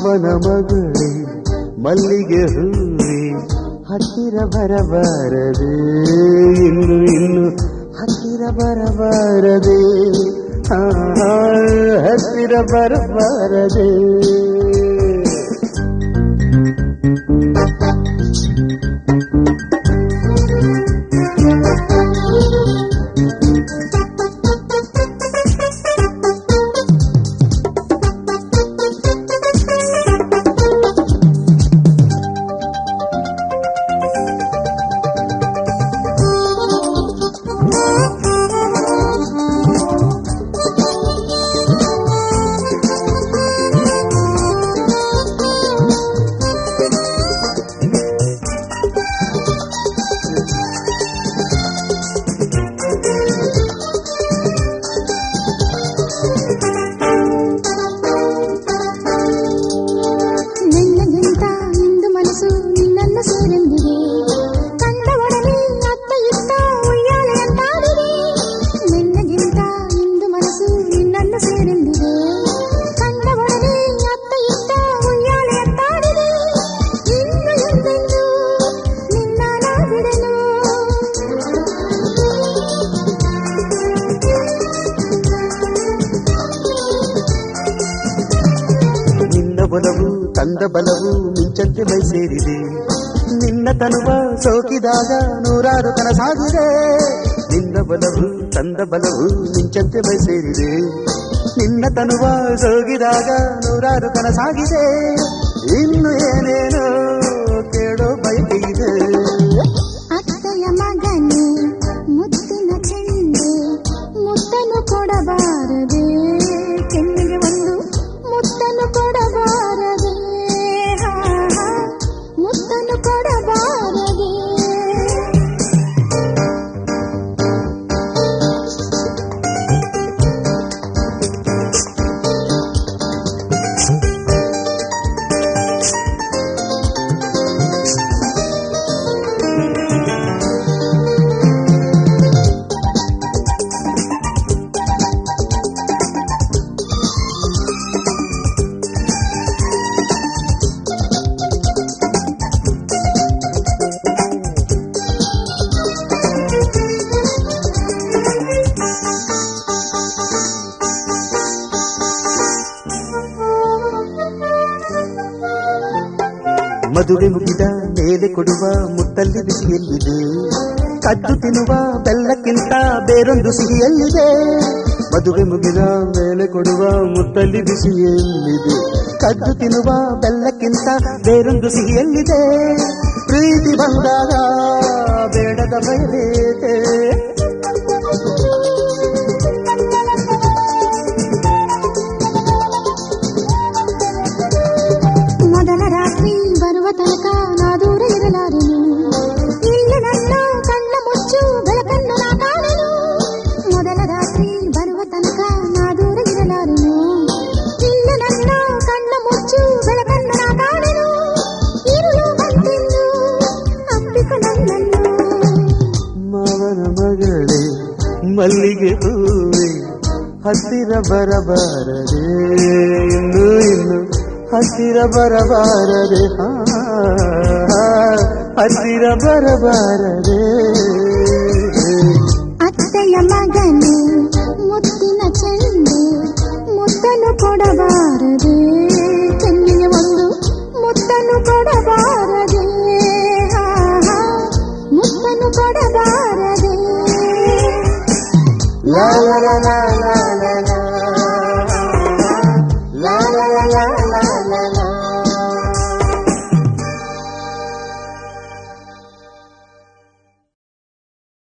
ಮಾವನ ಮಗಳೇ ಮಲ್ಲಿಗೆ ಹೂವೆ ಹತ್ತಿರ ಬರಬಾರದೆ ಇನ್ನು ಇನ್ನು ಹತ್ತಿರ ಬರಬಾರದೆ ಆ, ಹತ್ತಿರ ಬರಬಾರದೆ ನಿನ್ನಗಿಂತ ಇಂದು ಮನಸ್ಸು ನಿನ್ನನ್ನು ಸೇರೆಂದಿದೆ ಕಂಡ ಒಡನೆ ಅತ್ತ ಇತ್ತ ಉಯ್ಯಾಲೆಯಂತಾಡಿದೆ ನಿನ್ನಗಿಂತ ಇಂದು ಮನಸ್ಸು ನಿನ್ನನ್ನು ಸೇರೆಂದಿದೆ ಕಂಡ ಒಡನೆ ಅತ್ತ ಇತ್ತ ಉಯ್ಯಾಲೆಯಂತಾಡಿದೆ ಇನ್ನು ಎಂದೆಂದು ನಿನ್ನ ನಾ ಬಿಡೆನು ನಿನ್ನ ಬಲವು ತಂದ ಬಲವು ಮಿಂಚಂತೆ ಮೈ ಸೇರಿದೆ ನಿನ್ನ ತನುವ ಸೋಕಿದಾಗ ನೂರಾರು ಕನಸಾಗಿದೆ ನಿನ್ನ ಬಲವು ತಂದ ಬಲವು ಮಿಂಚಂತೆ ಮೈ ಸೇರಿದೆ ನಿನ್ನ ತನುವ ಸೋಗಿದಾಗ ನೂರಾರು ಕನಸಾಗಿದೆ ಇನ್ನು ಏನೇನೋ ಕೇಳೋ ಬಯಕೆ ಇದೆ ಅತ್ತೆಯ ಮಗನೇ ಮುತ್ತಿನ ಚೆಂಡೆ ಮುತ್ತನ್ನು ಕೊಡಬಾರದೆ ಕೆನ್ನಿಗೆ ಒಂದು ಮುತ್ತನ್ನು ಕೊಡಬಾರದೆ ಹಾ, ಹಾ, ಮುತ್ತನ್ನು ಕೊಡಬಾರದೆ ಮದುವೆ ಮುಗಿದ ಮೇಲೆ ಕೊಡುವ ಮುತ್ತಲ್ಲಿ ಬಿಸಿಯಲ್ಲಿದೆ ಕದ್ದು ತಿನ್ನುವ ಬೆಲ್ಲಕ್ಕಿಂತ ಬೇರೊಂದು ಸಿಹಿಯಲ್ಲಿದೆ ಮದುವೆ ಮುಗಿದ ಮೇಲೆ ಕೊಡುವ ಮುತ್ತಲ್ಲಿ ಬಿಸಿಯಲ್ಲಿದೆ ಕದ್ದು ತಿನ್ನುವ ಬೆಲ್ಲಕ್ಕಿಂತ ಬೇರೊಂದು ಸಿಹಿಯಲ್ಲಿದೆ ಪ್ರೀತಿ ಬಂದಾಗ ಬೇಡದ ಬಯಲೇತೆ ಮೊದಲ ರಾತ್ರಿ ಬರುವ ತನಕ ನಾ ದೂರ ಇರಲಾರೆನು ಇನ್ನು ನನ್ನ ಕಣ್ಣ ಮುಚ್ಚು ಬೆಳಕನ್ನು ನಾ ಕಾಣೆನು ಮೊದಲ ರಾತ್ರಿ ಬರುವ ತನಕ ನಾ ದೂರ ಇರಲಾರೆನು ಇನ್ನು ನನ್ನ ಕಣ್ಣ ಮುಚ್ಚು ಬೆಳಕನ್ನು ನಾ ಕಾಣೆನು ಇರುಳು ಬಂದೆಂದು ಅಪ್ಪಿಕೊ ನನ್ನನ್ನು ಮಾವನ ಮಗಳೇ ಮಲ್ಲಿಗೆ ಹೂವೆ ಹತ್ತಿರ ಬರಬಾರದೆ ಇನ್ನು ಇನ್ನು ಹತ್ತಿರ ಬರಬಾರದೆ ಹಾ, ಹತ್ತಿರ ಬರಬಾರದೆ ಅತ್ತೆಯ ಮಗನೇ ಮುತ್ತಿನ ಚೆಂಡೆ ಮುತ್ತನ್ನು ಕೊಡಬಾರದೆ ಚೆನ್ನಿಗೆ ಒಂದು ಮುತ್ತನ್ನು ಕೊಡಬಾರದೆ ಹಾ, ಹಾ, ಮುತ್ತನ್ನು ಕೊಡಬಾರದೆ ಲಾ ಲಾ ಲಾ ಲಾ